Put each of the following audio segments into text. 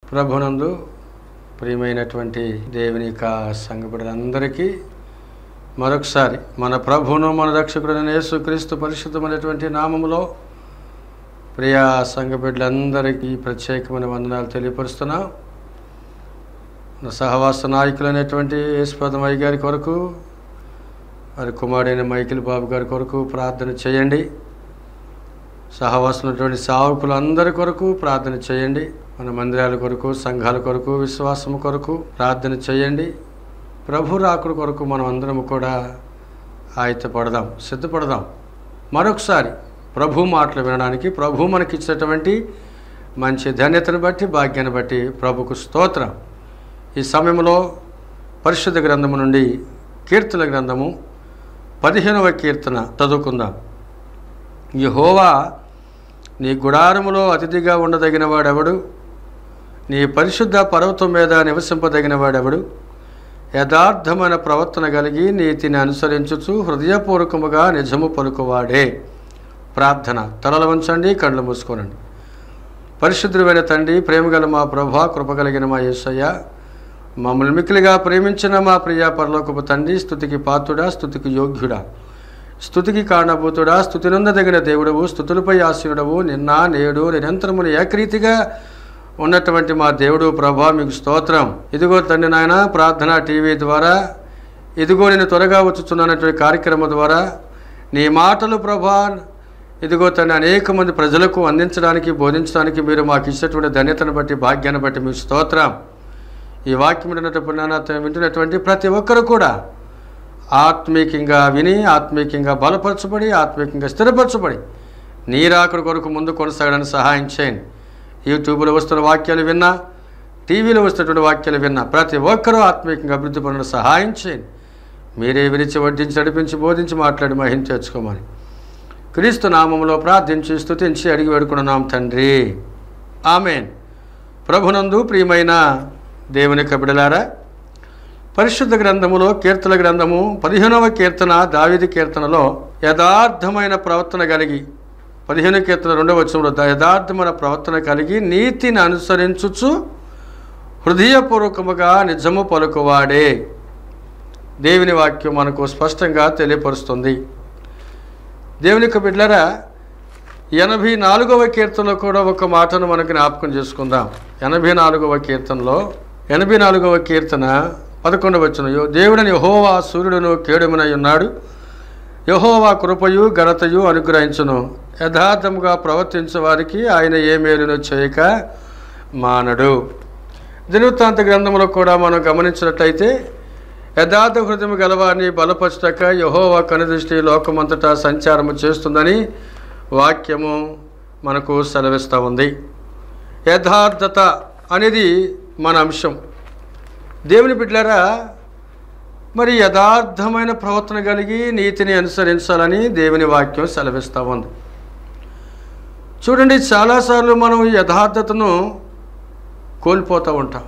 ప్రభునందు ప్రియమైనటువంటి దేవుని యొక్క సంఘ బిడ్డలందరికీ మరొకసారి మన ప్రభువును మన రక్షకుడైన యేసుక్రీస్తు పరిశుద్ధమైనటువంటి నామములో ప్రియా సంఘ బిడ్డలందరికీ ప్రత్యేకమైన వందనాలు తెలియపరుస్తున్నాం నా సహవాస నాయకులైనటువంటి యేసుపదమయ్య గారి కొరకు వారి కుమారుడైన మైకిల్ బాబు గారి కొరకు ప్రార్థన చేయండి సహవాసులైనటువంటి సావుకులందరి కొరకు ప్రార్థన చేయండి మన మందిరాల కొరకు సంఘాల కొరకు విశ్వాసం కొరకు ప్రార్థన చేయండి ప్రభు రాకుడు కొరకు మనం అందరం కూడా ఆయత్తపడదాం సిద్ధపడదాం మరొకసారి ప్రభు మాటలు వినడానికి ప్రభు మనకిచ్చినటువంటి మంచి ధన్యతను బట్టి భాగ్యాన్ని బట్టి ప్రభుకు స్తోత్రం ఈ సమయంలో పరిశుద్ధ గ్రంథము నుండి కీర్తన గ్రంథము పదిహేనవ కీర్తన చదువుకుందాం యహోవా నీ గుడారములో అతిథిగా ఉండదగిన వాడెవడు నీ పరిశుద్ధ పర్వతం మీద నివసింపదగిన వాడెవడు యథార్థమైన ప్రవర్తన కలిగి నీతిని అనుసరించుచు హృదయపూర్వకముగా నిజము పలుకువాడే ప్రార్థన తలల వంచండి కళ్ళు మూసుకోనండి పరిశుద్ధుడైన తండ్రి ప్రేమగల మా ప్రభా కృపగలిగిన మా యేసయ్య మమ్మల్ని మిక్కిలిగా ప్రేమించిన మా ప్రియ పరలోకపు తండ్రి స్థుతికి పాత్రుడా స్థుతికి యోగ్యుడా స్థుతికి కారణభూతుడా స్థుతినందదగిన దేవుడవు స్థుతులపై ఆశీనుడవు నిన్న నేడు నిరంతరమును ఏకరీతిగా ఉన్నటువంటి మా దేవుడు ప్రభా మీకు స్తోత్రం ఇదిగో తండ్రి నాయన ప్రార్థన టీవీ ద్వారా ఇదిగో నేను త్వరగా వచ్చుచున్నటువంటి కార్యక్రమం ద్వారా నీ మాటలు ప్రభా ఇదిగో తండ్రి అనేక మంది ప్రజలకు అందించడానికి బోధించడానికి మీరు మాకు ఇచ్చినటువంటి ధన్యతను బట్టి భాగ్యాన్ని బట్టి మీకు స్తోత్రం ఈ వాక్యం వింటున్నటువంటి నాన్న వింటున్నటువంటి ప్రతి ఒక్కరు కూడా ఆత్మీకంగా విని ఆత్మీకంగా బలపరచబడి ఆత్మీకంగా స్థిరపరచబడి నీరాకుడు కొరకు ముందు కొనసాగడానికి సహాయం చేయండి యూట్యూబ్లో వస్తున్న వాక్యాలు విన్నా టీవీలో వస్తున్నటువంటి వాక్యాలు విన్నా ప్రతి ఒక్కరూ ఆత్మీయంగా అభివృద్ధి పనులు సహాయం చేయండి మీరే విరిచి వడ్డించి నడిపించి బోధించి మాట్లాడి మహిం తెచ్చుకోమని క్రీస్తు నామంలో ప్రార్థించి స్తుతించి అడిగి వేడుకున్నాం తండ్రి ఆమెన్ ప్రభునందు ప్రియమైన దేవుని కబిడలారా పరిశుద్ధ గ్రంథములో కీర్తన గ్రంథము పదిహేనవ కీర్తన దావిది కీర్తనలో యథార్థమైన ప్రవర్తన కలిగి పదిహేను కీర్తన రెండవ వచనంలో ద- యథార్థమైన ప్రవర్తన కలిగి నీతిని అనుసరించుచు హృదయపూర్వకముగా నిజము పలుకువాడే దేవుని వాక్యం మనకు స్పష్టంగా తెలియపరుస్తుంది దేవుని యొక్క బిడ్డలరా ఎనభై నాలుగవ కీర్తనలో కూడా ఒక మాటను మనకు జ్ఞాపకం చేసుకుందాం ఎనభై నాలుగవ కీర్తనలో ఎనభై నాలుగవ కీర్తన పదకొండవ వచ్చిన దేవుడని యహోవా సూర్యుడును కేడుమునై ఉన్నాడు యహోవా కృపయు ఘనతయు అనుగ్రహించును యథార్థముగా ప్రవర్తించే వారికి ఆయన ఏ మేలును చేయక మానడు దినవృత్తాంత గ్రంథంలో కూడా మనం గమనించినట్లయితే యథార్థ హృదయం గలవారిని బలపరచటక యహోవా కనుదృష్టి లోకమంతటా సంచారము చేస్తుందని వాక్యము మనకు సెలవిస్తూ ఉంది యథార్థత అనేది మన అంశం దేవుని బిడ్డలారా మరి యథార్థమైన ప్రవర్తన కలిగి నీతిని అనుసరించాలని దేవుని వాక్యం సెలవిస్తూ ఉంది చూడండి చాలాసార్లు మనం ఈ యథార్థతను కోల్పోతూ ఉంటాం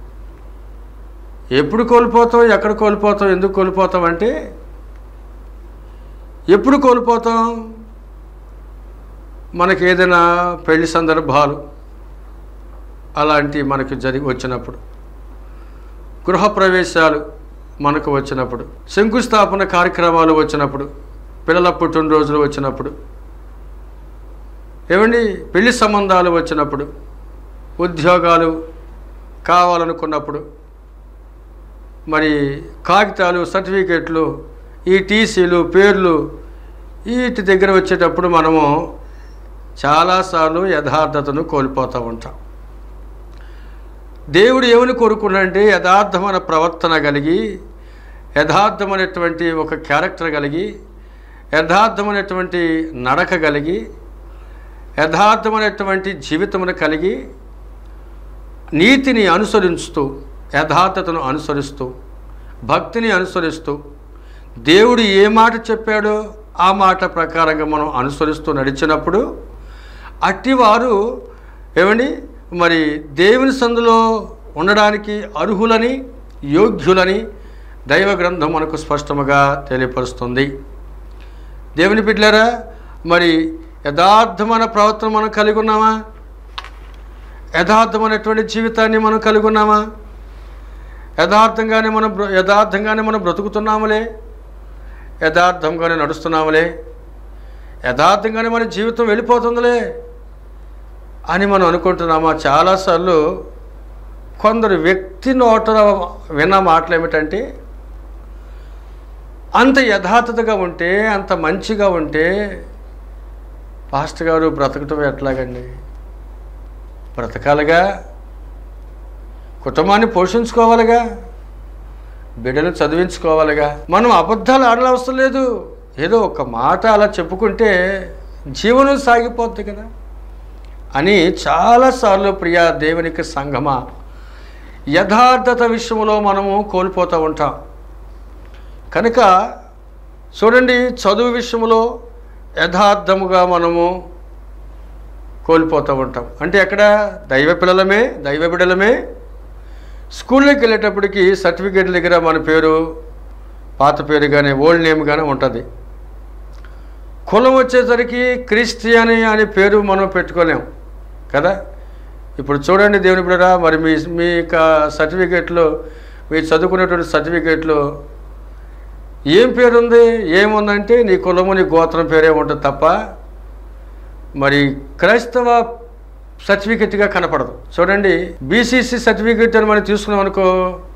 ఎప్పుడు కోల్పోతాం ఎక్కడ కోల్పోతాం ఎందుకు కోల్పోతాం అంటే ఎప్పుడు కోల్పోతాం మనకి ఏదైనా పెళ్లి సందర్భాలు అలాంటి మనకి జరిగి వచ్చినప్పుడు గృహప్రవేశాలు మనకు వచ్చినప్పుడు శంకుస్థాపన కార్యక్రమాలు వచ్చినప్పుడు పిల్లల పుట్టినరోజులు వచ్చినప్పుడు ఏమండి పెళ్లి సంబంధాలు వచ్చినప్పుడు ఉద్యోగాలు కావాలనుకున్నప్పుడు మరి కాగితాలు సర్టిఫికెట్లు ఈ టీసీలు పేర్లు వీటి దగ్గర వచ్చేటప్పుడు మనము చాలాసార్లు యథార్థతను కోల్పోతూ ఉంటాం దేవుడు ఏమని కోరుకున్నాడంటే యథార్థమైన ప్రవర్తన కలిగి యథార్థమైనటువంటి ఒక క్యారెక్టర్ కలిగి యథార్థమైనటువంటి నడక కలిగి యథార్థమైనటువంటి జీవితమును కలిగి నీతిని అనుసరిస్తూ యథార్థతను అనుసరిస్తూ భక్తిని అనుసరిస్తూ దేవుడు ఏ మాట చెప్పాడో ఆ మాట ప్రకారంగా మనం అనుసరిస్తూ నడిచినప్పుడు అట్టివారు ఏమండి మరి దేవుని సందులో ఉండడానికి అర్హులని యోగ్యులని దైవ గ్రంథం మనకు స్పష్టముగా తెలియపరుస్తుంది దేవుని బిడ్డలారా మరి యథార్థమైన ప్రవర్తన మనం కలిగి ఉన్నామా యథార్థమైనటువంటి జీవితాన్ని మనం కలిగి ఉన్నామా యథార్థంగానే మనం బ్ర- యథార్థంగానే మనం బ్రతుకుతున్నాములే యథార్థంగానే నడుస్తున్నాములే యథార్థంగానే మన జీవితం వెళ్ళిపోతుందిలే అని మనం అనుకుంటున్నామా చాలాసార్లు కొందరు వ్యక్తి నోట విన్న మాటలు ఏమిటంటే అంత యథార్థతగా ఉంటే అంత మంచిగా ఉంటే పాస్టర్ గారు బ్రతకటం ఎట్లాగండి బ్రతకాలిగా కుటుంబాన్ని పోషించుకోవాలిగా బిడ్డను చదివించుకోవాలిగా మనం అబద్ధాలు ఆడనవసరం లేదు ఏదో ఒక మాట అలా చెప్పుకుంటే జీవనం సాగిపోద్ది కదా అని చాలాసార్లు ప్రియా దేవునికి సంగమా యథార్థత విషయంలో మనము కోల్పోతూ ఉంటాం కనుక చూడండి చదువు విషయంలో యథార్థముగా మనము కోల్పోతూ ఉంటాం అంటే ఎక్కడ దైవ పిల్లలమే దైవ బిడ్డలమే స్కూల్లోకి వెళ్ళేటప్పటికి సర్టిఫికేట్ దగ్గర మన పేరు పాత పేరు కానీ ఓల్డ్ నేమ్ కానీ ఉంటుంది కులం వచ్చేసరికి క్రిస్టియని అనే పేరు మనం పెట్టుకోలేం కదా ఇప్పుడు చూడండి దేవుని బిడ్డరా మరి మీ మీ యొక్క సర్టిఫికేట్లో మీరు చదువుకునేటువంటి సర్టిఫికేట్లో ఏం పేరు ఉంది ఏముందంటే నీ కులము నీ గోత్రం పేరే ఉంటుంది తప్ప మరి క్రైస్తవ సర్టిఫికెట్గా కనపడదు చూడండి బీసీసీ సర్టిఫికెట్ అని మనం తీసుకున్నాం అనుకో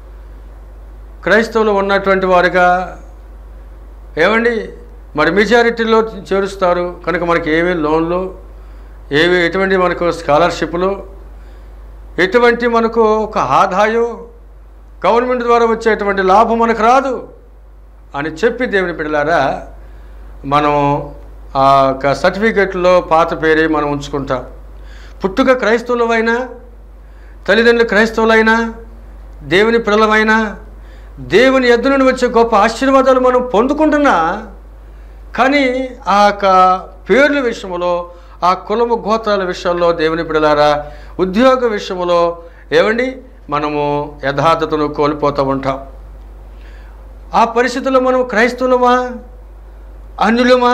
క్రైస్తవులు ఉన్నటువంటి వారుగా ఏమండి మరి మెజారిటీలో చేరుస్తారు కనుక మనకి ఏమీ లోన్లు ఏవి ఎటువంటి మనకు స్కాలర్షిప్లు ఎటువంటి మనకు ఒక ఆదాయం గవర్నమెంట్ ద్వారా వచ్చేటువంటి లాభం మనకు రాదు అని చెప్పి దేవుని బిడ్డలారా మనం ఆ యొక్క సర్టిఫికెట్లో పాత పేరే మనం ఉంచుకుంటాం పుట్టుక క్రైస్తవులమైనా తల్లిదండ్రులు క్రైస్తవులైనా దేవుని పిల్లలమైనా దేవుని ఎద్దు నుండి వచ్చే గొప్ప ఆశీర్వాదాలు మనం పొందుకుంటున్నా కానీ ఆ యొక్క పేర్ల విషయంలో ఆ కులము గోత్రాల విషయంలో దేవుని పిల్లలారా ఉద్యోగ విషయంలో ఏమండి మనము యథార్థతను కోల్పోతూ ఉంటాం ఆ పరిస్థితుల్లో మనం క్రైస్తవులమా అన్యులమా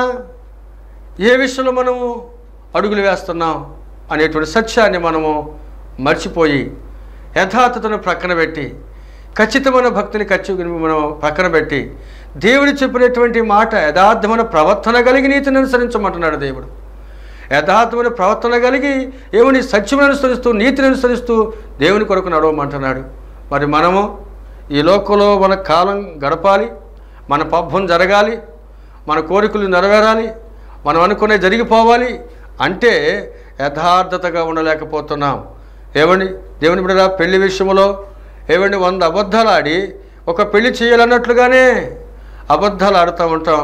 ఏ విషయంలో మనము అడుగులు వేస్తున్నాం అనేటువంటి సత్యాన్ని మనము మర్చిపోయి యథార్థతను ప్రక్కన పెట్టి ఖచ్చితమైన భక్తిని ఖర్చు మనం పక్కన పెట్టి దేవుడు చెప్పినటువంటి మాట యథార్థమైన ప్రవర్తన కలిగి నీతిని అనుసరించమంటున్నాడు దేవుడు యథార్థమైన ప్రవర్తన కలిగి ఏమని సత్యమును అనుసరిస్తూ నీతిని అనుసరిస్తూ దేవుని కొరకు నడవమంటున్నాడు మరి మనము ఈ లోకంలో మన కాలం గడపాలి మన పబ్బం జరగాలి మన కోరికలు నెరవేరాలి మనం అనుకునే జరిగిపోవాలి అంటే యథార్థతగా ఉండలేకపోతున్నాం ఏమండి దేవుని బిడ్డ పెళ్లి విషయంలో ఏమండి వంద అబద్ధాలు ఆడి ఒక పెళ్లి చేయాలన్నట్లుగానే అబద్ధాలు ఆడుతూ ఉంటాం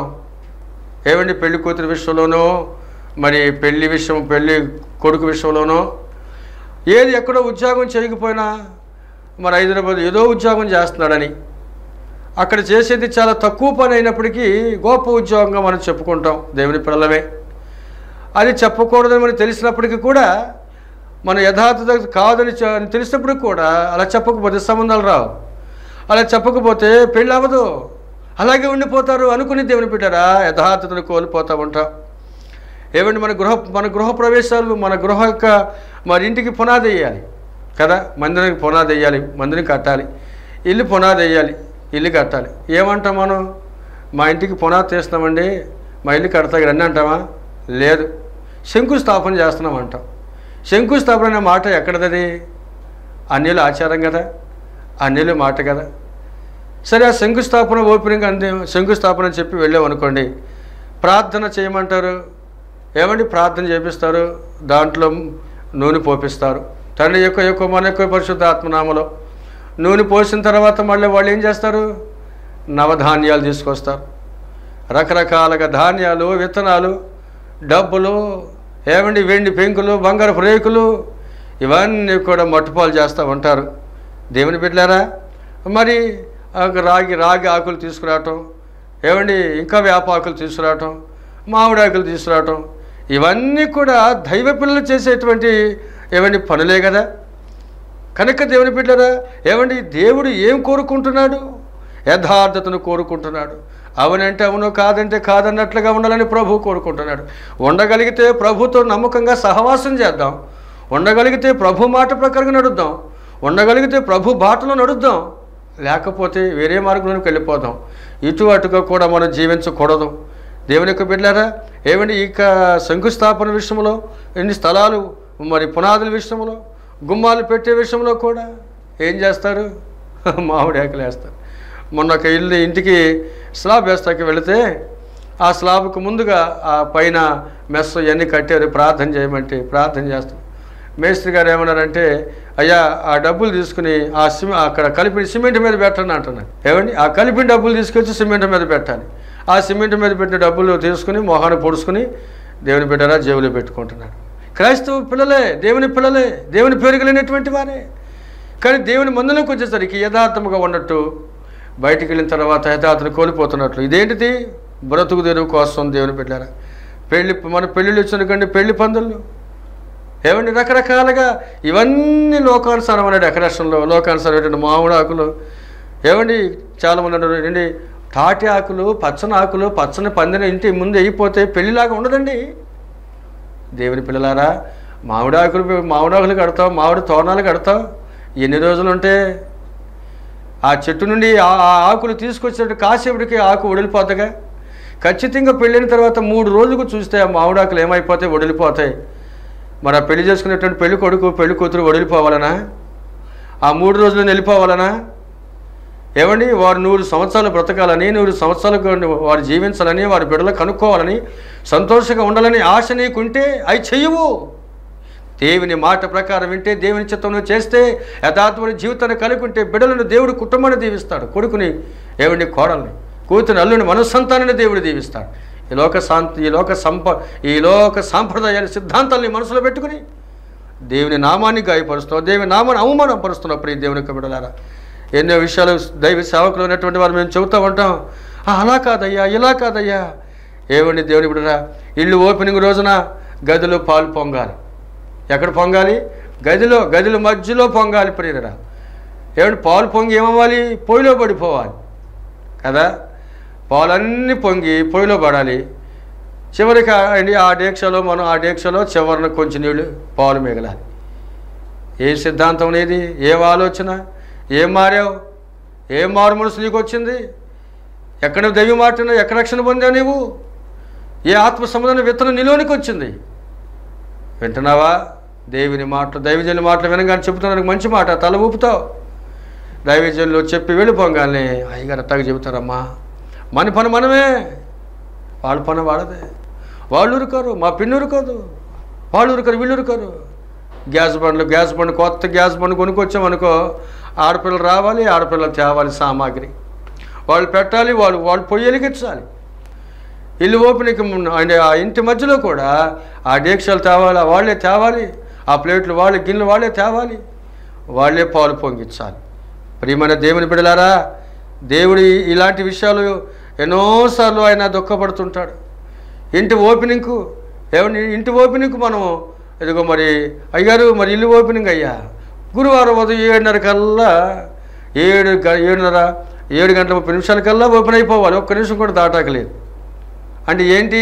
ఏమండి పెళ్లి కూతురు విషయంలోనో మరి పెళ్లి విషయం పెళ్లి కొడుకు విషయంలోనో ఏది ఎక్కడో ఉద్యోగం చేయకపోయినా మరి హైదరాబాద్ ఏదో ఉద్యోగం చేస్తున్నాడని అక్కడ చేసేది చాలా తక్కువ పని అయినప్పటికీ గొప్ప ఉద్యోగంగా మనం చెప్పుకుంటాం దేవుని పిల్లలమే అది చెప్పకూడదని మనకు తెలిసినప్పటికీ కూడా మన యథార్థత కాదని చె- అని తెలిసినప్పుడు కూడా అలా చెప్పకపోతే సంబంధాలు రావు అలా చెప్పకపోతే పెళ్ళి అవ్వదు అలాగే ఉండిపోతారు అనుకుని దేవుని పెట్టారా యథార్థతను కోల్పోతూ ఉంటాం ఏమండి మన గృహ మన గృహ ప్రవేశాలు మన గృహ యొక్క మన ఇంటికి పునాది వేయాలి కదా మందిరానికి పునాది వేయాలి మందిరం కట్టాలి ఇల్లు పునాది వేయాలి ఇల్లు కట్టాలి ఏమంటాం మనం మా ఇంటికి పునాది తీస్తున్నామండి మా ఇల్లు కడతాకి రండి అంటామా లేదు శంకుస్థాపన చేస్తున్నాం అంటాం శంకుస్థాపన అనే మాట ఎక్కడదది అన్యుల ఆచారం కదా అన్యుల మాట కదా సరే ఆ శంకుస్థాపన ఓపెనింగ్ అందే శంకుస్థాపన అని చెప్పి వెళ్ళాం అనుకోండి ప్రార్థన చేయమంటారు ఏమండి ప్రార్థన చేపిస్తారు దాంట్లో నూనె పోపిస్తారు తండ్రి యొక్క యొక్క మన యొక్క పరిశుద్ధ ఆత్మనామలో నూనె పోసిన తర్వాత మళ్ళీ వాళ్ళు ఏం చేస్తారు నవధాన్యాలు తీసుకొస్తారు రకరకాలుగా ధాన్యాలు విత్తనాలు డబ్బులు ఏమండి వెండి పెంకులు బంగారపు రేకులు ఇవన్నీ కూడా మట్టుపాలు చేస్తూ ఉంటారు దేవుని బిడ్డలారా మరి ఆ రాగి రాగి ఆకులు తీసుకురావటం ఏమండి ఇంకా వేప ఆకులు తీసుకురావటం మామిడి ఆకులు తీసుకురావటం ఇవన్నీ కూడా దైవ పిల్లలు చేసేటువంటి ఏమండి పనులే కదా కనుక దేవుని బిడ్డరా ఏమండి దేవుడు ఏం కోరుకుంటున్నాడు యథార్థతను కోరుకుంటున్నాడు అవునంటే అవును కాదంటే కాదన్నట్లుగా ఉండాలని ప్రభు కోరుకుంటున్నాడు ఉండగలిగితే ప్రభుతో నమ్మకంగా సహవాసం చేద్దాం ఉండగలిగితే ప్రభు మాట ప్రకారంగా నడుద్దాం ఉండగలిగితే ప్రభు బాటలో నడుద్దాం లేకపోతే వేరే మార్గంలోకి వెళ్ళిపోదాం ఇటు అటుగా కూడా మనం జీవించకూడదు దేవుని యొక్క బిడ్డారా ఏమండి ఇక శంకుస్థాపన విషయంలో ఎన్ని స్థలాలు మరి పునాదుల విషయంలో గుమ్మాలు పెట్టే విషయంలో కూడా ఏం చేస్తారు మామిడి ఆకులు వేస్తారు మొన్న ఒక ఇల్లు ఇంటికి స్లాబ్ వేస్తాకి వెళితే ఆ స్లాబ్కు ముందుగా ఆ పైన మెస్ ఇవన్నీ కట్టారు ప్రార్థన చేయమంటే ప్రార్థన చేస్తాం మేస్త్రి గారు ఏమన్నారంటే అయ్యా ఆ డబ్బులు తీసుకుని ఆ సిమె అక్కడ కలిపిన సిమెంట్ మీద పెట్టండి అంటున్నాను ఏమండి ఆ కలిపిన డబ్బులు తీసుకొచ్చి సిమెంట్ మీద పెట్టాలి ఆ సిమెంట్ మీద పెట్టిన డబ్బులు తీసుకుని మొహాన్ని పొడుచుకుని దేవుని బిడ్డరా జేబులో పెట్టుకుంటున్నాడు క్రైస్తవ పిల్లలే దేవుని పిల్లలే దేవుని పేరు కలిగినటువంటి వారే కానీ దేవుని మందులోకి వచ్చేసరికి యథార్థముగా ఉన్నట్టు బయటికి వెళ్ళిన తర్వాత యథార్థను కోల్పోతున్నట్లు ఇదేంటిది బ్రతుకు తెరువు కోసం దేవుని బిడ్డారా పెళ్లి మన పెళ్ళిళ్ళు వచ్చిన కండి పెళ్లి పందులు ఏమండి రకరకాలుగా ఇవన్నీ లోకానుసారమైన డెకరేషన్లో లోకానుసారమైన మామిడి ఆకులు ఏమండి చాలామంది అంటారు ఏంటి తాటి ఆకులు పచ్చని ఆకులు పచ్చని పందిన ఇంటి ముందు అయిపోతే పెళ్ళిలాగా ఉండదండి దేవుని పిల్లలారా మామిడి ఆకులు మామిడి ఆకులు కడతావు మామిడి తోరణాలు కడతావు ఎన్ని రోజులు ఉంటే ఆ చెట్టు నుండి ఆ ఆ ఆకులు తీసుకొచ్చినట్టు కాసేపటికి ఆకు వడిలిపోతగా ఖచ్చితంగా పెళ్ళిన తర్వాత మూడు రోజులకు చూస్తే ఆ మామిడి ఆకులు ఏమైపోతాయి వడిలిపోతాయి మరి ఆ పెళ్లి చేసుకునేటువంటి పెళ్లి కొడుకు పెళ్లి కూతురు వడిలిపోవాలనా ఆ మూడు రోజులు వెళ్ళిపోవాలనా ఏమండి వారు నూరు సంవత్సరాలు బ్రతకాలని నూరు సంవత్సరాలు వారు జీవించాలని వారి బిడ్డలు కనుక్కోవాలని సంతోషంగా ఉండాలని ఆశ నీకుంటే అవి చెయ్యవు దేవుని మాట ప్రకారం వింటే దేవుని చిత్తంలో చేస్తే యథార్థమైన జీవితాన్ని కలిగి ఉంటే బిడ్డలను దేవుడు కుటుంబాన్ని దీవిస్తాడు కొడుకుని ఏమండి కోడల్ని కూతుని అల్లుని మనస్సంతానాన్ని దేవుడు దీవిస్తాడు ఈ లోక శాంతి ఈ లోక సంప ఈ లోక సాంప్రదాయాల సిద్ధాంతాలని మనసులో పెట్టుకుని దేవుని నామాన్ని గాయపరుస్తున్నావు దేవుని నామాన్ని అవమానపరుస్తున్నావు ప్రియ దేవుని యొక్క బిడ్డలారా ఎన్నో విషయాలు దైవ సేవకులు ఉన్నటువంటి వారు మేము చెబుతూ ఉంటాం "ఆ, అలా కాదయ్యా ఇలా కాదయ్యా ఏమండి దేవుని బిడ్డరా ఇల్లు ఓపెనింగ్ రోజున గదిలో పాలు పొంగాలి ఎక్కడ పొంగాలి గదిలో గదిలో మధ్యలో పొంగాలి ప్రియరా ఏమంటే పాలు పొంగి ఏమవ్వాలి పొయ్యిలో పడిపోవాలి కదా పాలన్నీ పొంగి పొయ్యిలో పడాలి చివరికి అండి ఆ డేక్షలో మనం ఆ డేక్షలో చివరిన కొంచెం నీళ్ళు పాలు మిగలాలి ఏ సిద్ధాంతం అనేది ఏం ఆలోచన ఏం మారావు ఏం మారు మనసు నీకు వచ్చింది ఎక్కడ దైవ మాటను ఎక్కడ రక్షణ పొందావు నీవు ఏ ఆత్మ సంబంధమైన విత్తనం నిలోనికి వచ్చింది వింటున్నావా దేవుని మాటలు దైవజనుల మాటలు వినగానే చెబుతున్నానికి మంచి మాట తల ఊపుతావు దైవజనులు చెప్పి వెళ్ళిపోగానే అయ్యగారు అట్టాగా చెబుతారమ్మా మన పని మనమే వాళ్ళ పని వాళ్ళదే వాళ్ళు ఉరకరు మా పిన్ని ఉరకదు వాళ్ళు ఉరకరు వీళ్ళు ఉరకరు గ్యాస్ బండ్లు గ్యాస్ బండ్ కొత్త గ్యాస్ బండ్ కొనుక్కొచ్చామనుకో ఆడపిల్లలు రావాలి ఆడపిల్లలు తేవాలి సామాగ్రి వాళ్ళు పెట్టాలి వాళ్ళు వాళ్ళు పొయ్యి వెలిగించాలి ఇల్లు ఓపెనింగ్ అంటే ఆ ఇంటి మధ్యలో కూడా ఆ డేక్షలు తేవాలి ఆ వాళ్ళే తేవాలి ఆ ప్లేట్లు వాళ్ళే గిన్నెలు వాళ్ళే తేవాలి వాళ్ళే పాలు పొంగించాలి ప్రియమైన దేవుని బిడలారా దేవుడి ఇలాంటి విషయాలు ఎన్నోసార్లు ఆయన దుఃఖపడుతుంటాడు ఇంటి ఓపెనింగ్కు ఏమండి ఇంటి ఓపెనింగ్కు మనం ఇదిగో మరి అయ్యారు మరి ఇల్లు ఓపెనింగ్ అయ్యా గురువారం ఉదయం ఏడున్నర కల్లా ఏడు గ- ఏడున్నర ఏడు గంటల ముప్పై నిమిషాల కల్లా ఓపెన్ అయిపోవాలి ఒక్క నిమిషం కూడా దాటాకలేదు అంటే ఏంటి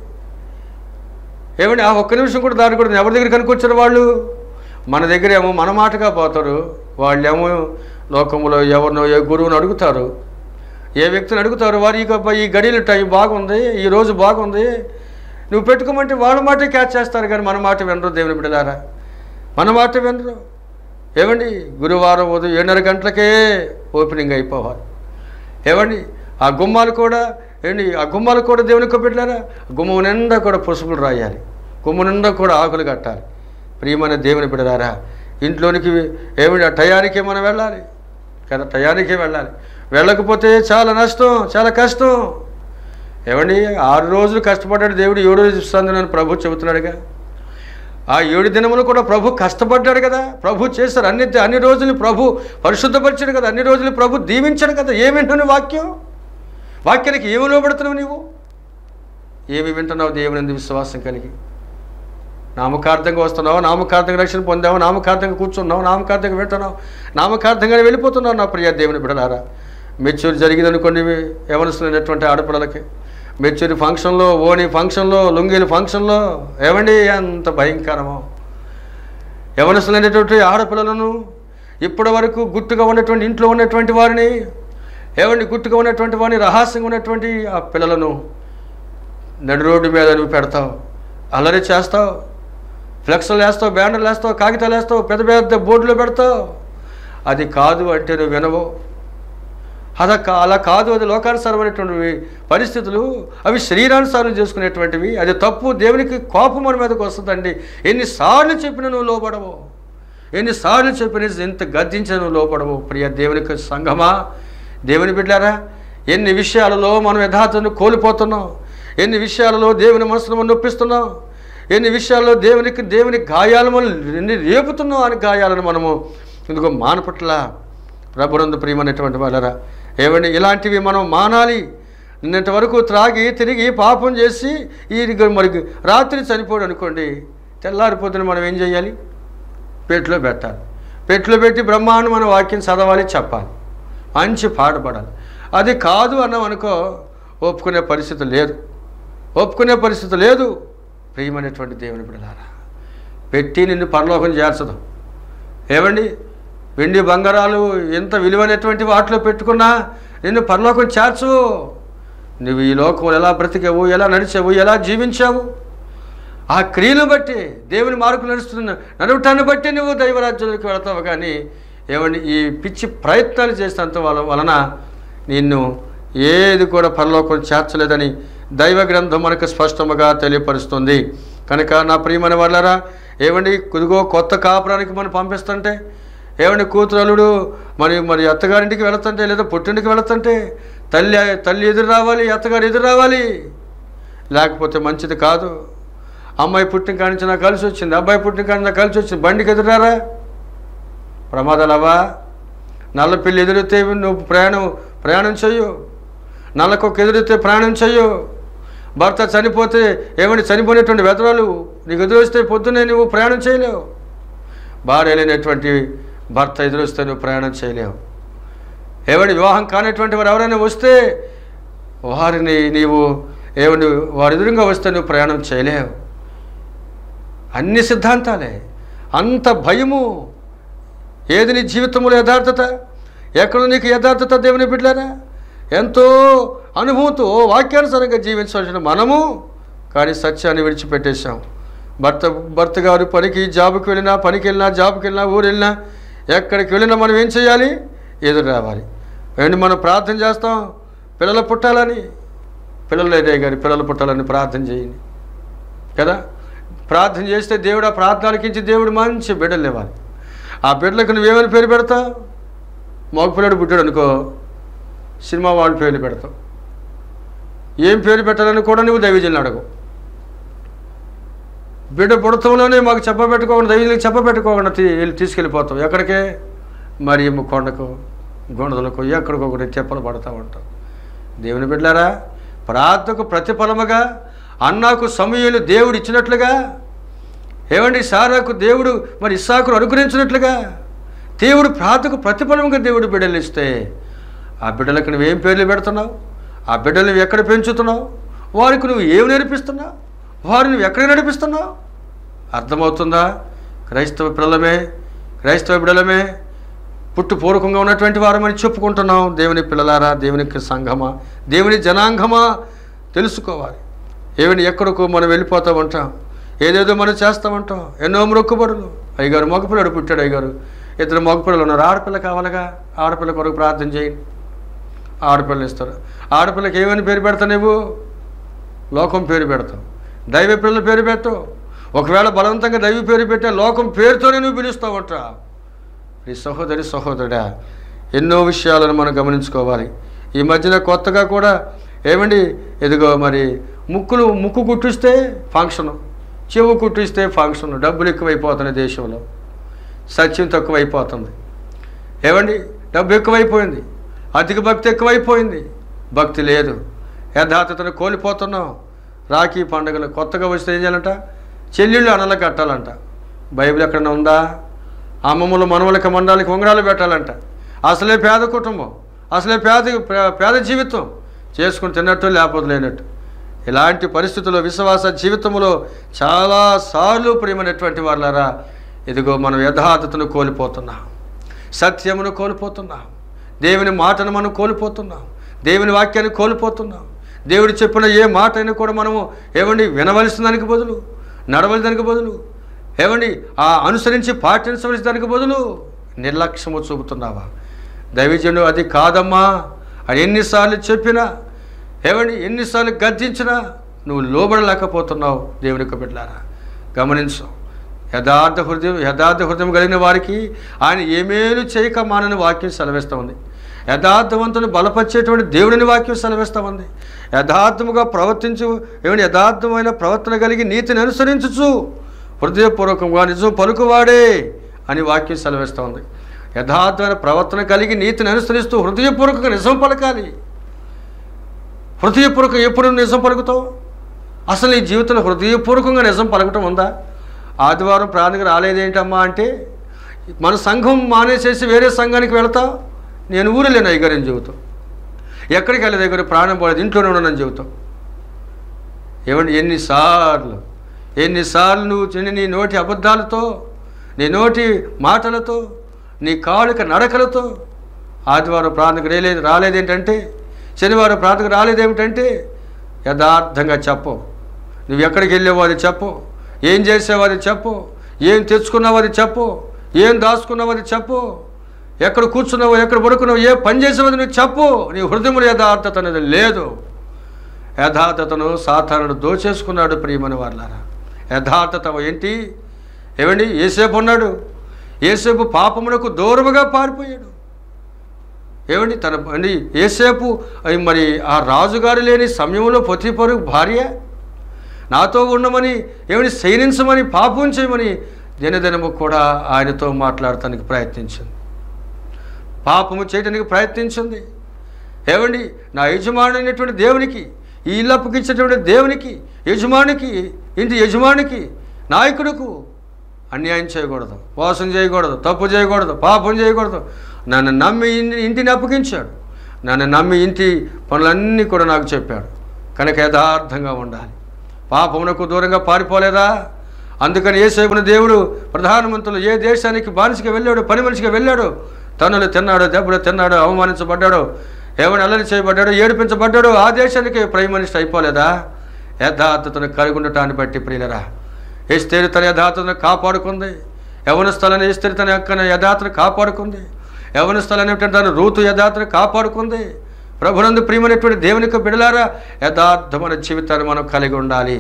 ఏమండి ఆ ఒక్క నిమిషం కూడా దాటకూడదు ఎవరి దగ్గర కనుకొచ్చారు వాళ్ళు మన దగ్గర ఏమో మన మాటగా పోతారు వాళ్ళేమో లోకంలో ఎవరినో ఏ గురువుని అడుగుతారు ఏ వ్యక్తిని అడుగుతారు వారు ఇక ఈ గడియల టైం బాగుంది ఈ రోజు బాగుంది నువ్వు పెట్టుకోమంటే వాళ్ళ మాట క్యాచ్ చేస్తారు కానీ మన మాట వినరు దేవుని బిడ్డలారా మన మాట వినరు ఏమండి గురువారం ఉదయం ఏడున్నర గంటలకే ఓపెనింగ్ అయిపోవాలి ఏమండి ఆ గుమ్మాలు కూడా ఏంటి ఆ గుమ్మాలు కూడా దేవునికి పెట్టారా గుమ్మం నిండా కూడా పసుపులు రాయాలి గుమ్మం నిండా కూడా ఆకులు కట్టాలి ప్రియమైన దేవుని బిడ్డలారా ఇంట్లోనికి ఏమిటి ఆ టయానికే మనం వెళ్ళాలి కదా టయానికే వెళ్ళాలి వెళ్ళకపోతే చాలా నష్టం చాలా కష్టం ఏమండి ఆరు రోజులు కష్టపడ్డాడు దేవుడు ఏడు రోజు ఇస్తాను నేను ప్రభు చెబుతున్నాడుగా ఆ ఏడు దినములు కూడా ప్రభు కష్టపడ్డాడు కదా ప్రభు చేశారు అన్ని అన్ని రోజులు ప్రభు పరిశుద్ధపరిచాడు కదా అన్ని రోజులు ప్రభు దీవించాడు కదా ఏమి వింటున్నావు వాక్యం వాక్యానికి ఏమి లోబడుతున్నావు నీవు ఏమి వింటున్నావు దేవుని యందు విశ్వాసం కలిగి నామకార్థంగా వస్తున్నావు నామకార్థంగా రక్షణ పొందావు నామకార్థంగా కూర్చున్నావు నామకార్థంగా వింటున్నావు నామకార్థంగానే వెళ్ళిపోతున్నావు నా ప్రియ దేవుని బిడలారా మెచ్యూర్ జరిగిందనుకోండి ఎవరిస్తున్నటువంటి ఆడపిల్లలకి మెచ్యూరి ఫంక్షన్లో ఓణి ఫంక్షన్లో లుంగీల ఫంక్షన్లో ఏమండి ఎంత భయంకరమో యవనస్తులైనటువంటి ఆడపిల్లలను ఇప్పటి వరకు గుట్టుగా ఉన్నటువంటి ఇంట్లో ఉన్నటువంటి వారిని ఏమండి గుట్టుగా ఉన్నటువంటి వారిని రహస్యంగా ఉన్నటువంటి ఆ పిల్లలను నడి రోడ్డు మీద నువ్వు పెడతావు అల్లరి చేస్తావు ఫ్లెక్స్లు వేస్తావు బ్యానర్లు వేస్తావు కాగితాలు వేస్తావు పెద్ద పెద్ద బోర్డులో పెడతావు అది కాదు అంటే నువ్వు వినవు అలా కా- అలా కాదు అది లోకానుసారమైనటువంటి పరిస్థితులు అవి శరీరానుసారం చేసుకునేటువంటివి అది తప్పు దేవునికి కోపం మన మీదకి వస్తుందండి ఎన్నిసార్లు చెప్పినా నువ్వు లోపడవు ఎన్నిసార్లు చెప్పిన ఎంత గద్దించిన నువ్వు లోపడవు ప్రియ దేవునికి సంఘమా దేవుని బిడ్డారా ఎన్ని విషయాలలో మనం యథార్థను కోల్పోతున్నాం ఎన్ని విషయాలలో దేవుని మనసును మనం నొప్పిస్తున్నాం ఎన్ని విషయాల్లో దేవునికి దేవుని గాయాలు మనం ఎన్ని రేపుతున్నాం అని గాయాలను మనము ఎందుకో మానపట్ల ప్రభునందు ప్రియమైనటువంటి వాళ్ళరా ఏమండి ఇలాంటివి మనం మానాలి నిన్నటి వరకు త్రాగి తిరిగి పాపం చేసి ఈ మరి రాత్రి చనిపోడు అనుకోండి తెల్లారిపోతున్న మనం ఏం చేయాలి పెట్లో పెట్టాలి పెట్లో పెట్టి బ్రహ్మాండం మన వాక్యం చదవాలి చెప్పాలి మంచి పాట పడాలి అది కాదు అన్నాం అనుకో ఒప్పుకునే పరిస్థితి లేదు ఒప్పుకునే పరిస్థితి లేదు ప్రియమైనటువంటి దేవుని బిడ్డలారా పెట్టి నిన్ను పరలోకం చేర్చదు ఏమండి వెండి బంగారాలు ఎంత విలువైనటువంటి వాటిలో పెట్టుకున్నా నిన్ను పరలోకం చేర్చు నువ్వు ఈ లోకంలో ఎలా బ్రతికావు ఎలా నడిచావు ఎలా జీవించావు ఆ క్రియను బట్టి దేవుని మార్కు నడుస్తున్న నడవటాన్ని బట్టి నువ్వు దైవరాజ్యానికి వెళతావు కానీ ఏమండి ఈ పిచ్చి ప్రయత్నాలు చేసినంత వల వలన నిన్ను ఏది కూడా పరలోకం చేర్చలేదని దైవ గ్రంథం మనకు స్పష్టముగా తెలియపరుస్తుంది కనుక నా ప్రియమైన వాళ్ళరా ఏమండి కుదుగో కొత్త కాపురానికి మనం పంపిస్తుంటే ఏమండి కూతురలుడు మరి మరి అత్తగారింటికి వెళుతుంటే లేదా పుట్టింటికి వెళుతుంటే తల్లి తల్లి ఎదురు రావాలి అత్తగారు ఎదురు రావాలి లేకపోతే మంచిది కాదు అమ్మాయి పుట్టిన కాడి నుంచి నాకు కలిసి వచ్చింది అబ్బాయి పుట్టిన కాడి నుంచి నాకు కలిసి వచ్చింది బండికి ఎదురారా ప్రమాదాలు అవ్వా నల్ల పిల్లి ఎదురైతే నువ్వు ప్రయాణం ప్రయాణం చెయ్యు నల్లకొక్క ఎదురైతే ప్రయాణం చెయ్యు భర్త చనిపోతే ఏమని చనిపోయినటువంటి వెధవలు నీకు ఎదురొస్తే పొద్దున్నే నువ్వు ప్రయాణం చేయలేవు భార్య లేనటువంటి భర్త ఎదురొస్తే నువ్వు ప్రయాణం చేయలేవు ఏమని వివాహం కానటువంటి వారు ఎవరైనా వస్తే వారిని నీవు ఏమని వారి ఎదురుగా వస్తే నువ్వు ప్రయాణం చేయలేవు అన్ని సిద్ధాంతాలే అంత భయము ఏది నీ జీవితంలో యథార్థత ఎక్కడ నీకు యథార్థత దేవుని బిడ్డలారా ఎంతో అనుభూతితో వాక్యానుసారంగా జీవించవలసిన మనము కానీ సత్యాన్ని విడిచిపెట్టేశాం భర్త భర్త గారు పనికి జాబుకి వెళ్ళినా పనికి వెళ్ళినా జాబ్కి వెళ్ళినా ఊరు వెళ్ళినా ఎక్కడికి వెళ్ళినా మనం ఏం చేయాలి ఎదురు రావాలి ఏంటి మనం ప్రార్థన చేస్తాం పిల్లలు పుట్టాలని పిల్లలు లేదే కానీ పిల్లలు పుట్టాలని ప్రార్థన చేయండి కదా ప్రార్థన చేస్తే దేవుడు ఆ ప్రార్థనలకించి దేవుడు మంచి బిడ్డలు ఇవ్వాలి ఆ బిడ్డలకు నువ్వేమని పేరు పెడతావు మగ పిల్లడు పుట్టాడు అనుకో సినిమా వాళ్ళు పేర్లు పెడతావు ఏం పేరు పెట్టాలని కూడా నువ్వు దైవజనులు అడగవు బిడ్డ పుడతంలోనే మాకు చెప్పబెట్టుకోకుండా దైవజనులకు చెప్పబెట్టుకోకుండా తీ వెళ్ళి తీసుకెళ్ళిపోతావు ఎక్కడికే మరి కొండకు గొండలకు ఎక్కడికొకటి తెప్పలు పడతా ఉంటావు దేవుని బిడ్డారా ప్రార్థకు ప్రతిఫలముగా అన్నాకు సమయంలో దేవుడు ఇచ్చినట్లుగా ఏమండి సారాకు దేవుడు మరి ఇస్సాకును అనుగ్రహించినట్లుగా దేవుడు ప్రార్థకు ప్రతిఫలముగా దేవుడు బిడ్డలు ఇస్తే ఆ బిడ్డలకు నువ్వేం పేర్లు పెడుతున్నావు ఆ బిడ్డలు నువ్వు ఎక్కడ పెంచుతున్నావు వారికి నువ్వు ఏమి నేర్పిస్తున్నావు వారిని నువ్వు ఎక్కడ నడిపిస్తున్నావు అర్థమవుతుందా క్రైస్తవ పిల్లలమే క్రైస్తవ బిడ్డలమే పుట్టు పూర్వకంగా ఉన్నటువంటి వారమని చెప్పుకుంటున్నాం దేవుని పిల్లలారా దేవునికి సంఘమా దేవుని జనాంగమా తెలుసుకోవాలి ఏమని ఎక్కడికో మనం వెళ్ళిపోతామంటాం ఏదేదో మనం చేస్తామంటాం ఎన్నో మొక్కుబడులు అయ్యగారు మగపిల్లడు పుట్టాడు అయ్యగారు ఇద్దరు మగపిల్లలు ఉన్నారు ఆడపిల్ల కావాలగా ఆడపిల్ల కొరకు ప్రార్థన చేయండి ఆడపిల్లలు ఇస్తారు ఆడపిల్లకి ఏమని పేరు పెడతావు నువ్వు లోకం పేరు పెడతావు దైవ పిల్లల పేరు పెట్టవు ఒకవేళ బలవంతంగా దైవ పేరు పెట్టే లోకం పేరుతోనే నువ్వు పిలుస్తావట ఈ సహోదరి సహోదరుడా ఎన్నో విషయాలను మనం గమనించుకోవాలి ఈ మధ్యన కొత్తగా కూడా ఏమండి ఎదుగో మరి ముక్కులు ముక్కు కుట్టిస్తే ఫంక్షను చెవు కుట్టిస్తే ఫంక్షన్ డబ్బులు ఎక్కువైపోతున్నాయి దేశంలో సత్యం తక్కువైపోతుంది ఏమండి డబ్బు ఎక్కువైపోయింది అధిక భక్తి ఎక్కువైపోయింది భక్తి లేదు యథార్థతను కోల్పోతున్నాం రాఖీ పండుగలు కొత్తగా వస్తే ఏం చేయాలంట చెల్లెళ్ళు అనలు కట్టాలంట బైబిల్ ఎక్కడన్నా ఉందా అమ్మమ్మలు మనవలకి మండలకి ఉంగరాలు పెట్టాలంట అసలే పేద కుటుంబం అసలే పేద పేద జీవితం చేసుకుని తిన్నట్టు లేకపోతే లేనట్టు ఇలాంటి పరిస్థితుల్లో విశ్వాస జీవితంలో చాలాసార్లు ప్రియమైనటువంటి వాళ్ళారా ఇదిగో మనం యథార్థతను కోల్పోతున్నాం సత్యమును కోల్పోతున్నాం దేవుని మాటను మనం కోల్పోతున్నాం దేవుని వాక్యాన్ని కోల్పోతున్నాం దేవుడు చెప్పిన ఏ మాట అయినా కూడా మనము ఏమండి వినవలసిన దానికి బదులు నడవలసిన దానికి బదులు ఏమండి ఆ అనుసరించి పాటించవలసిన దానికి బదులు నిర్లక్ష్యము చూపుతున్నావా దైవజనుడు అది కాదమ్మా అని ఎన్నిసార్లు చెప్పినా ఏమండి ఎన్నిసార్లు గర్జించినా నువ్వు లోబడలేకపోతున్నావు దేవుని యొక్క బిడ్డలారా గమనించు యథార్థ హృదయం యథార్థ హృదయం కలిగిన వారికి ఆయన ఏమేలు చేయక మానని వాక్యం సెలవిస్తూ ఉంది యథార్థవంతుని బలపరిచేటువంటి దేవుడిని వాక్యం సెలవిస్తూ ఉంది యథార్థముగా ప్రవర్తించు ఏమైనా యథార్థమైన ప్రవర్తన కలిగి నీతిని అనుసరించుచు హృదయపూర్వకంగా నిజం పలుకువాడే అని వాక్యం సెలవిస్తూ ఉంది యథార్థమైన ప్రవర్తన కలిగి నీతిని అనుసరిస్తూ హృదయపూర్వకంగా నిజం పలకాలి హృదయపూర్వకం ఎప్పుడు నిజం పలుకుతావు అసలు నీ జీవితంలో హృదయపూర్వకంగా నిజం పలకటం ఉందా ఆదివారం ప్రార్థనకు రాలేదేంటమ్మా అంటే మన సంఘం మానేసేసి వేరే సంఘానికి వెళతావు నేను ఊరు లేను అయ్యగారని చెబుతాం ఎక్కడికి వెళ్ళదు దగ్గర ప్రాణం పోలేదు ఇంట్లోనే ఉన్నానని చెబుతాం ఏమండి ఎన్నిసార్లు ఎన్నిసార్లు నువ్వు చిన్న నీ నోటి అబద్ధాలతో నీ నోటి మాటలతో నీ కాళ్ళకి నడకలతో ఆదివారం ప్రార్థనకు రాలేదు రాలేదేంటంటే శనివారం ప్రార్థనకు రాలేదేమిటంటే యథార్థంగా చెప్పు నువ్వు ఎక్కడికి వెళ్ళావో అది చెప్పు ఏం చేసావో అది చెప్పు ఏం తెచ్చుకున్నావో అది చెప్పు ఏం దాచుకున్నావో అది చెప్పు ఎక్కడ కూర్చున్నావో ఎక్కడ పడుకున్నావో ఏ పని చేసావో అది నువ్వు చెప్పు నీ హృదయంలో యథార్థత అనేది లేదు యథార్థతను సాధారణ దోచేసుకున్నాడు ప్రియమని వాళ్ళారా యథార్థత ఏంటి ఏమండి ఏసేపు ఉన్నాడు ఏసేపు పాపమునకు దూరముగా పారిపోయాడు ఏమండి తన అండి ఏసేపు అయి మరి ఆ రాజుగారు లేని సమయంలో పొతిపరు భార్య నాతో ఉండమని ఏమని శయనించమని పాపం చేయమని దినదినము కూడా ఆయనతో మాట్లాడటానికి ప్రయత్నించింది పాపము చేయడానికి ప్రయత్నించింది ఏమండి నా యజమానైనటువంటి దేవునికి ఈ ఇల్లు అప్పగించేటువంటి దేవునికి యజమానికి ఇంటి యజమానికి నాయకుడుకు అన్యాయం చేయకూడదు మోసం చేయకూడదు తప్పు చేయకూడదు పాపం చేయకూడదు నన్ను నమ్మి ఇంటి ఇంటిని అప్పగించాడు నన్ను నమ్మి ఇంటి పనులన్నీ కూడా నాకు చెప్పాడు కనుక యథార్థంగా ఉండాలి పాపమునకు దూరంగా పారిపోలేదా అందుకని ఏసేపున దేవుడు ప్రధానమంత్రులు ఏ దేశానికి బానిసగా వెళ్ళాడు పని మనిషిగా వెళ్ళాడు తనులు తిన్నాడు దెబ్బలు తిన్నాడు అవమానించబడ్డాడు ఏమైనా అల్లరి చేయబడ్డాడు ఏడిపించబడ్డాడు ఆ దేశానికి ప్రైమ్ మినిస్టర్ అయిపోలేదా యథార్థతను కలిగి ఉండటాన్ని బట్టి ప్రియులరా ఎస్తేరి తన యథార్థతను కాపాడుకుంది యవన స్థలాన్ని ఎస్తేరి తన యొక్క యథార్థను కాపాడుకుంది యవన స్థలాన్ని తన రూతు యథార్థను కాపాడుకుంది ప్రభునందు ప్రియమైనటువంటి దేవునికి బిడలారా యథార్థమైన జీవితాన్ని మనం కలిగి ఉండాలి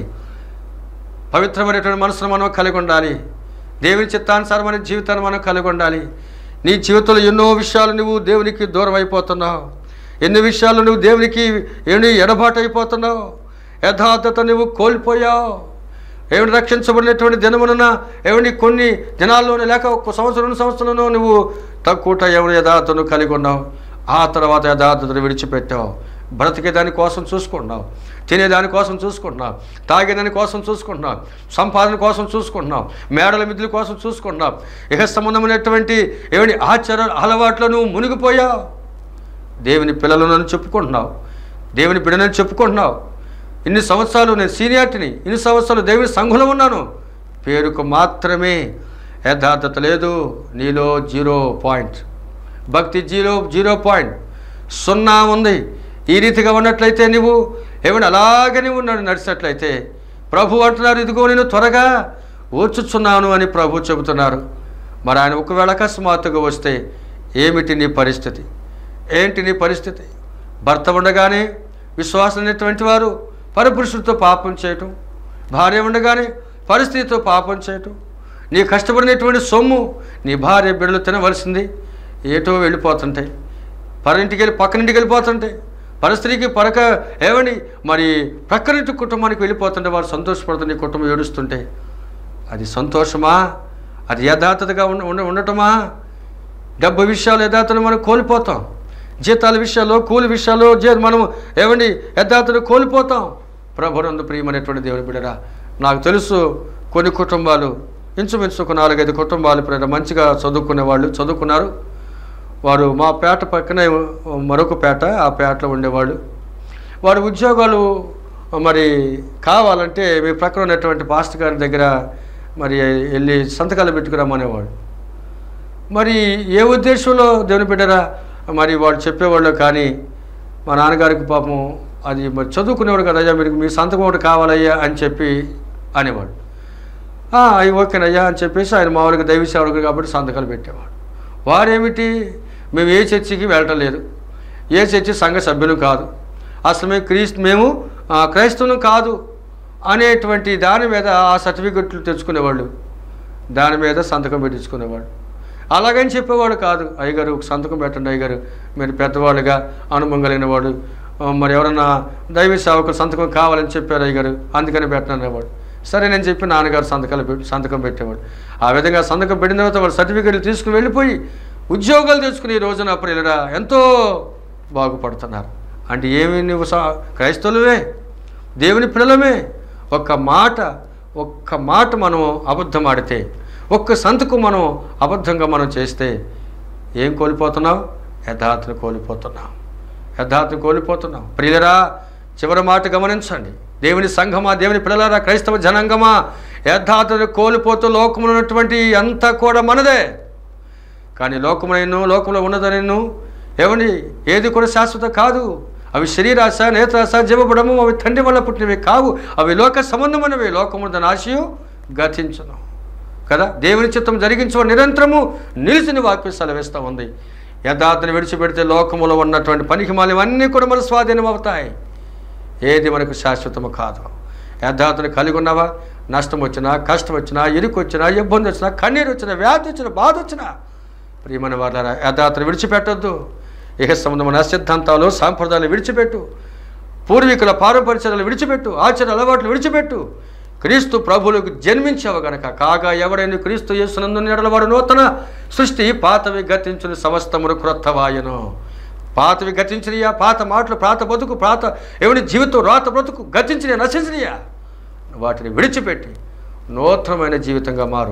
పవిత్రమైనటువంటి మనసును మనం కలిగి ఉండాలి దేవుని చిత్తానుసారమైన జీవితాన్ని మనం కలిగి ఉండాలి నీ జీవితంలో ఎన్నో విషయాలు నువ్వు దేవునికి దూరం అయిపోతున్నావు ఎన్ని విషయాలు నువ్వు దేవునికి ఏమి ఎడబాటు అయిపోతున్నావు యథార్థత నువ్వు కోల్పోయావు ఏమిటి రక్షించబడినటువంటి దినమున ఏమిటి కొన్ని దినాల్లోనే లేక ఒక సంవత్సరం రెండు సంవత్సరంలో నువ్వు తక్కువ ఎవరి యథార్థను కలిగి ఉన్నావు ఆ తర్వాత యథార్థతను విడిచిపెట్టావు బ్రతికే దాని కోసం చూసుకుంటున్నావు తినేదాని కోసం చూసుకుంటున్నావు తాగేదాని కోసం చూసుకుంటున్నావు సంపాదన కోసం చూసుకుంటున్నావు మేడల మిద్దుల కోసం చూసుకుంటున్నావు ఇహ సంబంధమైనటువంటి ఏమిటి ఆచార అలవాట్లో నువ్వు మునిగిపోయావు దేవుని పిల్లలను చెప్పుకుంటున్నావు దేవుని బిడ్డనని చెప్పుకుంటున్నావు ఇన్ని సంవత్సరాలు నేను సీనియార్టీని ఇన్ని సంవత్సరాలు దేవుని సంఘంలో ఉన్నాను పేరుకు మాత్రమే యథార్థత లేదు నీలో జీరో పాయింట్ భక్తి జీరో జీరో పాయింట్ సున్నా ఉంది ఈ రీతిగా ఉన్నట్లయితే నువ్వు ఏమైనా అలాగే నువ్వు నన్ను నడిచినట్లయితే ప్రభు అంటున్నారు ఇదిగో నేను త్వరగా ఓచుచున్నాను అని ప్రభు చెబుతున్నారు మరి ఆయన ఒకవేళ అకస్మాత్తుగా వస్తే ఏమిటి నీ పరిస్థితి ఏంటి నీ పరిస్థితి భర్త ఉండగానే విశ్వాసమైనటువంటి వారు పరపురుషుడితో పాపం చేయటం భార్య ఉండగానే పరిస్థితితో పాపం చేయటం నీ కష్టపడినటువంటి సొమ్ము నీ భార్య బిడ్డలు తినవలసింది ఏటో వెళ్ళిపోతుంటాయి పరింటికి వెళ్ళి పక్కనింటికి వెళ్ళిపోతుంటాయి పరస్త్రీకి పరక ఏమని మరి ప్రక్కనింటి కుటుంబానికి వెళ్ళిపోతుంటే వారు సంతోషపడుతుంది నీ కుటుంబం ఏడుస్తుంటే అది సంతోషమా అది యథార్థతగా ఉండ ఉండ- ఉండటమా డబ్బు విషయాలు యథార్థను మనం కోల్పోతాం జీతాల విషయాల్లో కూలి విషయాల్లో జీ మనం ఏమండి యథార్థను కోల్పోతాం ప్రభునందు ప్రియమైనటువంటి దేవుని బిడ్డరా నాకు తెలుసు కొన్ని కుటుంబాలు ఇంచుమించు ఒక నాలుగైదు కుటుంబాలు ఇప్పుడు మంచిగా చదువుకునే వాళ్ళు చదువుకున్నారు వారు మా పేట పక్కనే మరొక పేట ఆ పేటలో ఉండేవాళ్ళు వారి ఉద్యోగాలు మరి కావాలంటే మీ ప్రక్కన ఉన్నటువంటి పాస్టర్ గారి దగ్గర మరి వెళ్ళి సంతకాలు పెట్టుకురమ్మనేవాడు మరి ఏ ఉద్దేశంలో దేవుని బిడ్డరా మరి వాళ్ళు చెప్పేవాళ్ళు కానీ మా నాన్నగారికి పాపం అది మరి చదువుకునేవాడు కదా అయ్యా మీరు మీ సంతకం ఒకటి కావాలయ్యా అని చెప్పి అనేవాడు "ఆ, అయ్యి ఓకేనయ్యా అని చెప్పేసి ఆయన మామూలుగా దైవ సేవకుడు కాబట్టి సంతకాలు పెట్టేవాడు వారేమిటి మేము ఏ చర్చికి వెళ్ళటం లేదు ఏ చర్చి సంఘ సభ్యులు కాదు అసలు మేము క్రీస్తు మేము ఆ, క్రైస్తవులం కాదు అనేటువంటి దాని మీద ఆ సర్టిఫికెట్లు తెచ్చుకునేవాళ్ళు దాని మీద సంతకం పెట్టించుకునేవాడు అలాగని చెప్పేవాడు కాదు అయ్యగారు ఒక సంతకం పెట్టండి అయ్యగారు మీరు పెద్దవాళ్ళుగా అనుభవం కలిగిన వాడు ఆ, మరి ఎవరన్నా దైవ సేవకులు సంతకం కావాలని చెప్పారు అయ్యగారు అందుకని పెట్టననేవాడు సరే నేను చెప్పి నాన్నగారు సంతకాలు పెట్టి సంతకం పెట్టేవాడు ఆ విధంగా సంతకం పెట్టిన తర్వాత వాళ్ళు సర్టిఫికెట్లు తీసుకుని వెళ్ళిపోయి ఉద్యోగాలు తెచ్చుకుని ఈ రోజున ప్రియులరా ఎంతో బాగుపడుతున్నారు అంటే ఏమి నువ్వు సా- క్రైస్తవులవే దేవుని పిల్లలమే ఒక్క మాట ఒక్క మాట మనం అబద్ధం ఆడితే ఒక్క సంతకం మనం అబద్ధంగా మనం చేస్తే ఏం కోల్పోతున్నావు యథార్థను కోల్పోతున్నాం యథార్థను కోల్పోతున్నాం ప్రియులరా చివరి మాట గమనించండి దేవుని సంఘమా దేవుని పిల్లలారా క్రైస్తవ జనాంగమా యథార్థను కోల్పోతూ లోకములో ఉన్నటువంటి అంతా కూడా మనదే కానీ లోకమునైను లోకంలో ఉన్నదనిను ఏమండి ఏది కూడా శాశ్వత కాదు అవి శరీరాశ నేత్రాశ జీవబడము అవి తండ్రి వల్ల పుట్టినవి కావు అవి లోక సంబంధమైనవి లోకము దాని ఆశయు గతించును కదా దేవుని చిత్తం జరిగించు నిరంతరము నిలిచిన వాక్యం సెలవిస్తూ ఉంది యథార్థను విడిచిపెడితే లోకములో ఉన్నటువంటి పనికి ఇవన్నీ కూడా మన స్వాధీనం అవుతాయి ఏది మనకు శాశ్వతము కాదు యథార్థను కలిగి ఉన్నవా నష్టం వచ్చినా కష్టం వచ్చినా ఇరుకు వచ్చినా ఇబ్బంది వచ్చినా కన్నీరు వచ్చినా వ్యాధి వచ్చినా బాధ వచ్చినా ప్రియమైన వాళ్ళ యథార్థను విడిచిపెట్టొద్దు ఇహ సంబంధమైన సిద్ధాంతాలు సాంప్రదాయాలు విడిచిపెట్టు పూర్వీకుల పారంపర్యాలు విడిచిపెట్టు ఆచార అలవాట్లు విడిచిపెట్టు క్రీస్తు ప్రభువులకు జన్మించావు గనక కాగా ఎవడైనా క్రీస్తు యేసునందు నెడలవాడు నూతన సృష్టి పాతవి గతించిన సమస్తమును క్రొత్తవాయను పాతవి గతించినయా పాత మాటలు పాత బతుకు పాత ఎవరి జీవితం రాత బ్రతుకు గతించిన నశించినయా వాటిని విడిచిపెట్టి నూతనమైన జీవితంగా మారు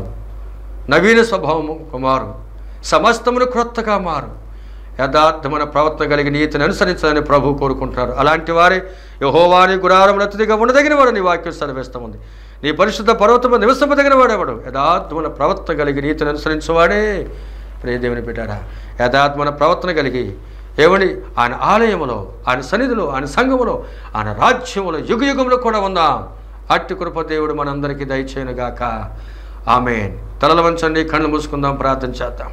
నవీన స్వభావము మారు సమస్తమును క్రొత్తగా మారు యథార్థమైన ప్రవర్తన కలిగి నీతిని అనుసరించాలని ప్రభు కోరుకుంటున్నారు అలాంటి వారే యహోవాని గురారం అతిథిగా ఉండదగిన వాడు నీ వాక్యం సెలవిస్తూ ఉంది నీ పరిశుద్ధ పర్వతము నివసింపదగిన వాడేవాడు యథార్థమైన ప్రవర్తన కలిగి నీతిని అనుసరించేవాడే ప్రియదేవుని పెట్టారా యథాత్మన ప్రవర్తన కలిగి ఏమని ఆయన ఆలయములో ఆయన సన్నిధిలో ఆయన సంఘములో ఆయన రాజ్యములో యుగ యుగంలో కూడా ఉందాం అట్టి కృప దేవుడు మనందరికీ దయచేయనుగాక ఆమెన్ తలల వంచండి కళ్ళు మూసుకుందాం ప్రార్థన చేద్దాం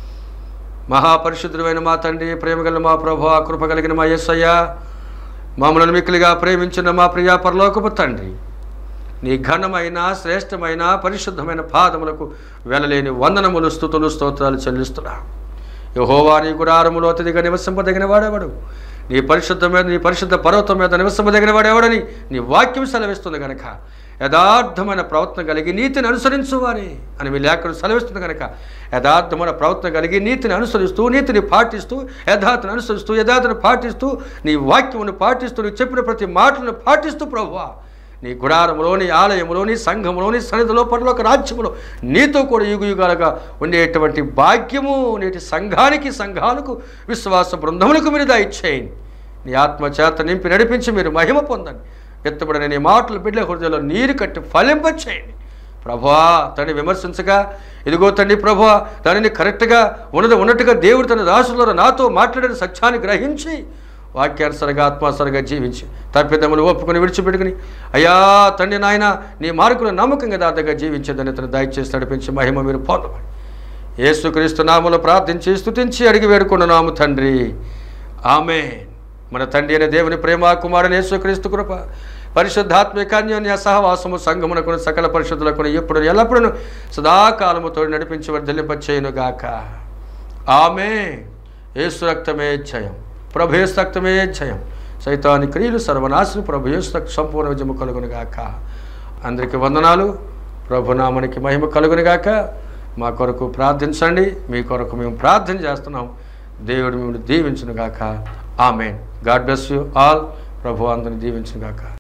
మహాపరిశుద్ధుడైన మా తండ్రి ప్రేమగల మా ప్రభు కృప కలిగిన మా యేసయ్య మమ్మల్ని మిక్కిలిగా ప్రేమించిన మా ప్రియా పరలోకపు తండ్రి నీ ఘనమైన శ్రేష్టమైన పరిశుద్ధమైన పాదములకు వెళ్ళలేని వందనములు స్థుతులు స్తోత్రాలు చెల్లిస్తున్నా యహోవా నీ గుడారములో అతిథిగా నివసింపదగిన వాడేవాడు నీ పరిశుద్ధ మీద నీ పరిశుద్ధ పర్వతం మీద నివసింపదగిన వాడేవాడని నీ వాక్యం సెలవిస్తుంది గనక యథార్థమైన ప్రవర్తన కలిగి నీతిని అనుసరించు వారి అని మీ లేఖను సెలవిస్తుంది కనుక యథార్థమైన ప్రవర్తన కలిగి నీతిని అనుసరిస్తూ నీతిని పాటిస్తూ యథార్థను అనుసరిస్తూ యథార్థను పాటిస్తూ నీ వాక్యమును పాటిస్తూ నువ్వు చెప్పిన ప్రతి మాటలను పాటిస్తూ ప్రభువా నీ గుడారములో నీ ఆలయములో నీ సంఘములో నీ సన్నిధిలో పరలోక రాజ్యములో నీతో కూడా యుగ యుగాలుగా ఉండేటువంటి భాగ్యము నేటి సంఘానికి సంఘాలకు విశ్వాస బృందములకు మీరు దయచేయండి నీ ఆత్మ చేత నింపి నడిపించి మీరు మహిమ పొందండి ఎత్తబడిన నీ మాటలు బిడ్డ హృదయంలో నీరు కట్టి ఫలింపచేయండి ప్రభువా తను విమర్శించగా ఇదిగో తండ్రి ప్రభువా దానిని కరెక్ట్గా ఉన్నది ఉన్నట్టుగా దేవుడు తన దాసులలో నాతో మాట్లాడిన సత్యాన్ని గ్రహించి వాక్యానుసరంగా ఆత్మానుసరంగా జీవించి తప్పిదములు ఒప్పుకొని విడిచిపెట్టుకుని అయ్యా తండ్రి నాయన నీ మార్కులు నమ్మకంగా దాతగా జీవించేదని తను దయచేసి నడిపించి మహిమ మీరు పొందమని యేసుక్రీస్తు నామములో ప్రార్థించి స్తుతించి అడిగి వేడుకున్నాము తండ్రి ఆమె మన తండ్రి అయిన దేవుని ప్రేమ కుమారుని యేసుక్రీస్తు కృప పరిశుద్ధాత్మిక అన్యోన్య సహవాసము సంగమునకును సకల పరిశుద్ధులకును ఎప్పుడు ఎల్లప్పుడూ సదాకాలముతో నడిపించి వర్ధలింపచేయును గాక ఆమె యేసు రక్తమే జయం ప్రభు యేసు రక్తమే జయం సైతాని క్రియలు సర్వనాశనం ప్రభు యేసు రక్త సంపూర్ణ విజయము కలుగును గాక అందరికీ వందనాలు ప్రభునామనికి మహిమ కలుగును గాక మా కొరకు ప్రార్థించండి మీ కొరకు మేము ప్రార్థన చేస్తున్నాం దేవుడు మిమ్మల్ని దీవించును గాక amen God bless you all ప్రభు అందరిని దీవించును గాక